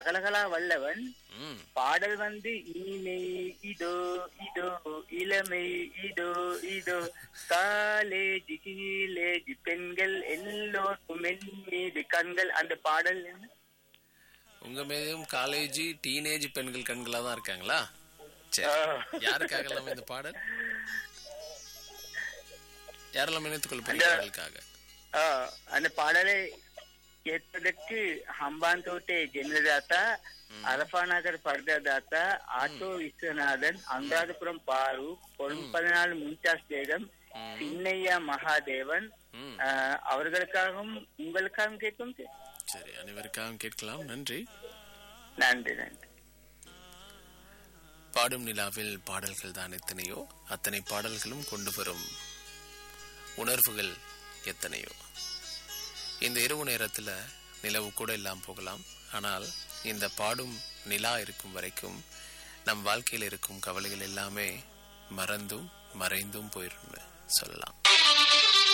கலகலா வல்லவன் ம் பாடல் வந்து இனிமை இதோ இதோ இளமை இதோ இதோ காலேஜ் கீழேஜ் பெண்கள் எல்லோருக்கும் என் மீது கண்கள் அந்த பாடல் என்ன? உங்க மீதும் காலேஜ் டீனேஜ் பெண்கள் கண்களா தான் இருக்காங்களா சரி ஆ. யாருக்காக எல்லாம் இந்த பாடல் யாரெல்லாம் இணைத்துக் கொள்ள போறீங்க அந்த- பாடலுக்காக ஆ, அந்த பாடலை கேட்பதற்கு ஹம்பாந்தோட்டை ஜெமிலதாத்தா அரபாநகர் பர்ததாத்தா ஆட்டோ விஸ்வநாதன் அனுராதபுரம் பாரு பதினாலு மும்தாஸ் பேகம் சின்னையா மகாதேவன் ம் ஆ, அவர்களுக்காகவும் உங்களுக்காகவும் கேட்கும் சரி அனைவருக்காகவும் கேட்கலாம் நன்றி நன்றி நன்றி பாடும் நிலாவில் பாடல்கள் தான் எத்தனையோ அத்தனை பாடல்களும் கொண்டு வரும் உணர்வுகள் எத்தனையோ இந்த இரவு நேரத்துல நிலவு கூட இல்லாம போகலாம் ஆனால் இந்த பாடும் நிலா இருக்கும் வரைக்கும் நம் வாழ்க்கையில் இருக்கும் கவலைகள் எல்லாமே மறந்தும் மறைந்தும் போயிடும் சொல்லலாம்